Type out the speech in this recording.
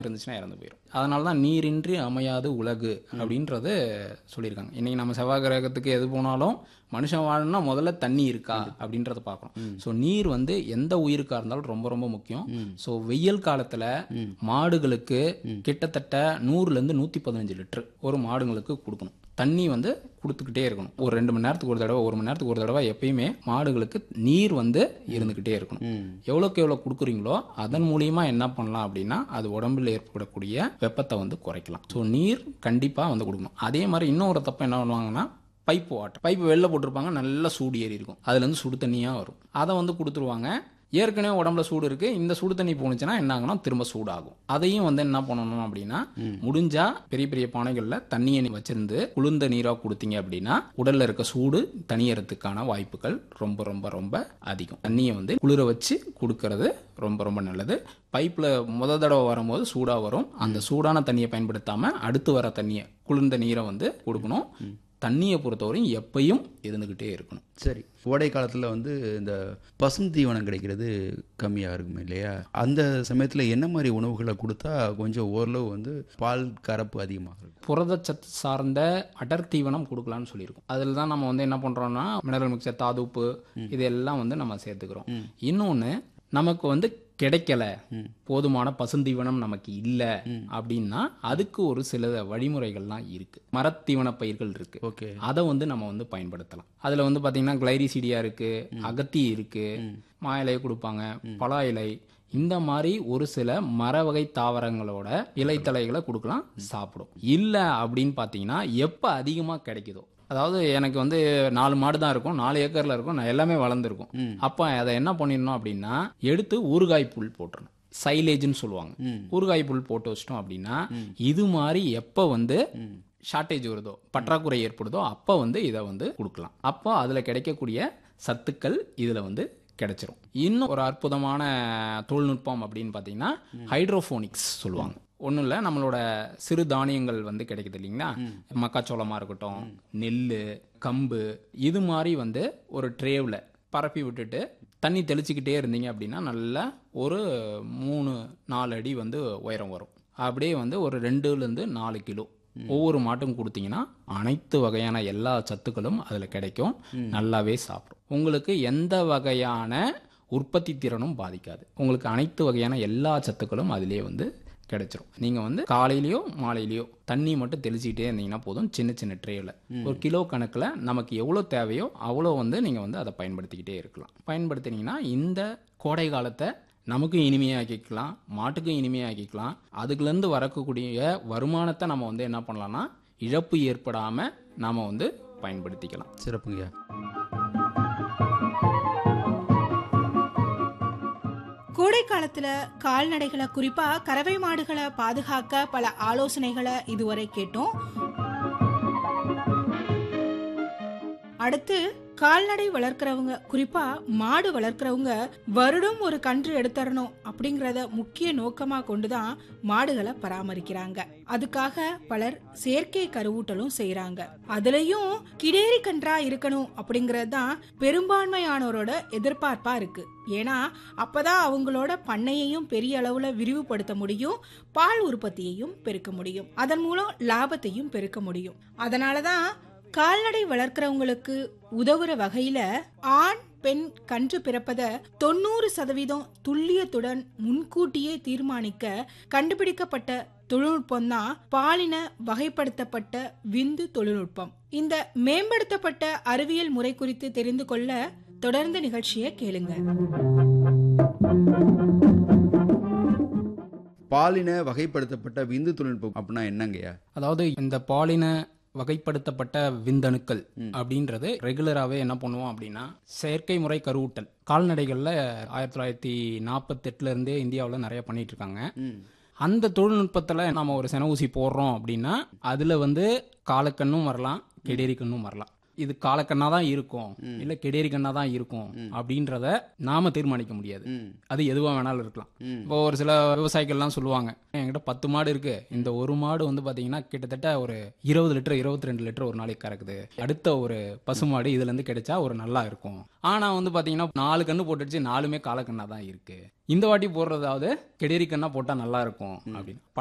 இருந்துச்சுன்னா இறந்து போயிடும் அதனால தான் நீரின்றி அமையாது உலகு அப்படின்றது சொல்லியிருக்காங்க இன்னைக்கு நம்ம செவ்வாய் கிரகத்துக்கு எது போனாலும் மனுஷன் வாழணும்னா முதல்ல தண்ணி இருக்கா அப்படின்றத பார்க்கணும் ஸோ நீர் வந்து எந்த உயிருக்கா இருந்தாலும் ரொம்ப ரொம்ப முக்கியம் ஸோ வெயில் காலத்துல மாடுகளுக்கு கிட்டத்தட்ட நூறுல இருந்து நூத்தி பதினஞ்சு லிட்டர் ஒரு மாடுங்களுக்கு கொடுக்கணும் தண்ணி வந்து கொடுத்துக்கிட்டே இருக்கணும் ஒரு ரெண்டு மணி நேரத்துக்கு ஒரு தடவை ஒரு மணி நேரத்துக்கு ஒரு தடவை எப்பயுமே மாடுகளுக்கு நீர் வந்து இருந்துக்கிட்டே இருக்கணும் எவ்வளோக்கு எவ்வளோ கொடுக்குறீங்களோ அதன் மூலியமா என்ன பண்ணலாம் அப்படின்னா அது உடம்புல ஏற்படக்கூடிய வெப்பத்தை வந்து குறைக்கலாம் ஸோ நீர் கண்டிப்பாக வந்து கொடுக்கணும் அதே மாதிரி இன்னொரு தப்பு என்ன பண்ணுவாங்கன்னா பைப் வாட்டர் பைப் வெளில போட்டிருப்பாங்க நல்லா சூடு ஏறி இருக்கும் அதுலேருந்து சுடு தண்ணியாக வரும் அதை வந்து கொடுத்துருவாங்க ஏற்கனவே உடம்புல சூடு இருக்கு இந்த சுடு தண்ணி போணுச்சுன்னா என்ன ஆகும்னா திரும்ப சூடாகும் அதையும் வந்து என்ன பண்ணணும் அப்படின்னா முடிஞ்சா பெரிய பெரிய பானைகள்ல தண்ணியை நீ வச்சிருந்து குளிர்ந்த நீரா கொடுத்தீங்க அப்படின்னா உடல்ல இருக்க சூடு தணியறதுக்கான வாய்ப்புகள் ரொம்ப ரொம்ப ரொம்ப அதிகம் தண்ணியை வந்து குளிர வச்சு கொடுக்கறது ரொம்ப ரொம்ப நல்லது பைப்ல முத தடவை வரும்போது சூடா வரும் அந்த சூடான தண்ணியை பயன்படுத்தாம அடுத்து வர தண்ணியை குளிர்ந்த நீரை வந்து கொடுக்கணும் தண்ணியை பொறுத்தவரையும் எப்பயும் இருந்துகிட்டே இருக்கணும் சரி கோடை காலத்தில் வந்து இந்த பசும் தீவனம் கிடைக்கிறது கம்மியாக இருக்கும் இல்லையா அந்த சமயத்தில் என்ன மாதிரி உணவுகளை கொடுத்தா கொஞ்சம் ஓரளவு வந்து பால் கறப்பு அதிகமாக இருக்கும் புரதச்சத்து சார்ந்த அடர் தீவனம் கொடுக்கலாம்னு சொல்லியிருக்கோம் அதில் தான் நம்ம வந்து என்ன பண்ணுறோம்னா மினரல் மிக்சர் தாதுப்பு இதெல்லாம் வந்து நம்ம சேர்த்துக்கிறோம் இன்னொன்று நமக்கு வந்து கிடைக்கல போதுமான பசுந்தீவனம் நமக்கு இல்லை அப்படின்னா அதுக்கு ஒரு சில வழிமுறைகள்லாம் இருக்கு மரத்தீவன பயிர்கள் இருக்கு ஓகே அதை வந்து நம்ம வந்து பயன்படுத்தலாம் அதுல வந்து பாத்தீங்கன்னா கிளைரிசீடியா இருக்கு அகத்தி இருக்கு மா இலையை கொடுப்பாங்க பலா இலை இந்த மாதிரி ஒரு சில மர வகை தாவரங்களோட இலைத்தலைகளை கொடுக்கலாம் சாப்பிடும் இல்ல அப்படின்னு பாத்தீங்கன்னா எப்ப அதிகமா கிடைக்குதோ அதாவது எனக்கு வந்து நாலு மாடு தான் இருக்கும் நாலு ஏக்கர்ல இருக்கும் நான் எல்லாமே வளர்ந்துருக்கும் அப்ப அதை என்ன பண்ணிடணும் அப்படின்னா எடுத்து ஊறுகாய் புல் போட்டுறணும் சைலேஜ்னு சொல்லுவாங்க ஊறுகாய் புல் போட்டு வச்சிட்டோம் அப்படின்னா இது மாதிரி எப்ப வந்து ஷார்ட்டேஜ் வருதோ பற்றாக்குறை ஏற்படுதோ அப்போ வந்து இதை வந்து கொடுக்கலாம் அப்போ அதில் கிடைக்கக்கூடிய சத்துக்கள் இதில் வந்து கிடைச்சிரும் இன்னும் ஒரு அற்புதமான தொழில்நுட்பம் அப்படின்னு பார்த்தீங்கன்னா ஹைட்ரோஃபோனிக்ஸ் சொல்லுவாங்க ஒன்றும் இல்லை நம்மளோட சிறு தானியங்கள் வந்து கிடைக்குது இல்லைங்களா மக்காச்சோளமாக இருக்கட்டும் நெல் கம்பு இது மாதிரி வந்து ஒரு ட்ரேவில் பரப்பி விட்டுட்டு தண்ணி தெளிச்சுக்கிட்டே இருந்தீங்க அப்படின்னா நல்லா ஒரு மூணு நாலு அடி வந்து உயரம் வரும் அப்படியே வந்து ஒரு ரெண்டுலேருந்து நாலு கிலோ ஒவ்வொரு மாட்டும் கொடுத்தீங்கன்னா அனைத்து வகையான எல்லா சத்துக்களும் அதில் கிடைக்கும் நல்லாவே சாப்பிடும் உங்களுக்கு எந்த வகையான உற்பத்தி திறனும் பாதிக்காது உங்களுக்கு அனைத்து வகையான எல்லா சத்துக்களும் அதிலே வந்து கிடைச்சிரும் நீங்கள் வந்து காலையிலயோ மாலையிலயோ தண்ணி மட்டும் தெளிச்சுக்கிட்டே இருந்தீங்கன்னா போதும் சின்ன சின்ன ட்ரேவில் ஒரு கிலோ கணக்கில் நமக்கு எவ்வளோ தேவையோ அவ்வளோ வந்து நீங்கள் வந்து அதை பயன்படுத்திக்கிட்டே இருக்கலாம் பயன்படுத்தினீங்கன்னா இந்த கோடை காலத்தை நமக்கும் இனிமையாக்கிக்கலாம் மாட்டுக்கும் இனிமையாக்கிக்கலாம் அதுக்குலேருந்து வரக்கூடிய வருமானத்தை நம்ம வந்து என்ன பண்ணலாம்னா இழப்பு ஏற்படாமல் நாம் வந்து பயன்படுத்திக்கலாம் சிறப்புங்கய்யா கோடை காலத்துல கால்நடைகளை குறிப்பா கறவை மாடுகளை பாதுகாக்க பல ஆலோசனைகளை இதுவரை கேட்டோம் அடுத்து கால்நடை வளர்க்குறவங்க குறிப்பா மாடு வளர்க்குறவங்க வருடம் ஒரு கன்று எடுத்துறணும் அப்படிங்கறத முக்கிய நோக்கமா கொண்டுதான் மாடுகளை பராமரிக்கிறாங்க அதுக்காக பலர் செயற்கை கருவூட்டலும் செய்யறாங்க அதுலயும் கிடேரி கன்றா இருக்கணும் அப்படிங்கறது தான் பெரும்பான்மையானோரோட எதிர்பார்ப்பா இருக்கு ஏன்னா அப்பதான் அவங்களோட பண்ணையையும் பெரிய அளவுல விரிவுபடுத்த முடியும் பால் உற்பத்தியையும் பெருக்க முடியும் அதன் மூலம் லாபத்தையும் பெருக்க முடியும் அதனாலதான் கால்நடை வளர்க்குறவங்களுக்கு உதவுற வகையில ஆண் பெண் கன்று பிறப்பத தொண்ணூறு சதவீதம் துல்லியத்துடன் முன்கூட்டியே தீர்மானிக்க கண்டுபிடிக்கப்பட்ட தொழில்நுட்பம் தான் பாலின வகைப்படுத்தப்பட்ட விந்து தொழில்நுட்பம் இந்த மேம்படுத்தப்பட்ட அறிவியல் முறை குறித்து தெரிந்து கொள்ள தொடர்ந்து நிகழ்ச்சியை கேளுங்க பாலின வகைப்படுத்தப்பட்ட விந்து தொழில்நுட்பம் அப்படின்னா என்னங்கய்யா அதாவது இந்த பாலின வகைப்படுத்தப்பட்ட விந்தணுக்கள் அப்படின்றது ரெகுலராகவே என்ன பண்ணுவோம் அப்படின்னா செயற்கை முறை கருவூட்டல் கால்நடைகளில் ஆயிரத்தி தொள்ளாயிரத்தி நாற்பத்தெட்டுல இருந்தே இந்தியாவில் நிறைய பண்ணிட்டு இருக்காங்க அந்த தொழில்நுட்பத்தில் நம்ம ஒரு சென ஊசி போடுறோம் அப்படின்னா அதில் வந்து காலக்கண்ணும் வரலாம் கெடேரி கண்ணும் வரலாம் இது காலக்கண்ணா தான் இருக்கும் இல்ல கெடேரி கண்ணா தான் இருக்கும் அப்படின்றத நாம தீர்மானிக்க முடியாது ம் அது எதுவா வேணாலும் இருக்கலாம் ம். இப்போ ஒரு சில விவசாயிகள்லாம் சொல்லுவாங்க என்கிட்ட பத்து மாடு இருக்கு இந்த ஒரு மாடு வந்து பாத்தீங்கன்னா கிட்டத்தட்ட ஒரு இருபது லிட்டர் இருபத்தி ரெண்டு லிட்டர் ஒரு நாளைக்கு கறக்குது அடுத்த ஒரு பசுமாடு இதுல இருந்து கிடைச்சா ஒரு நல்லா இருக்கும் ஆனா வந்து பாத்தீங்கன்னா நாலு கண்ணு போட்டுடுச்சு நாலுமே காலக்கண்ணா தான் இருக்கு இந்த வாட்டி போடுறதாவது கெடேரி கண்ணா போட்டா நல்லா இருக்கும் அப்படின்னு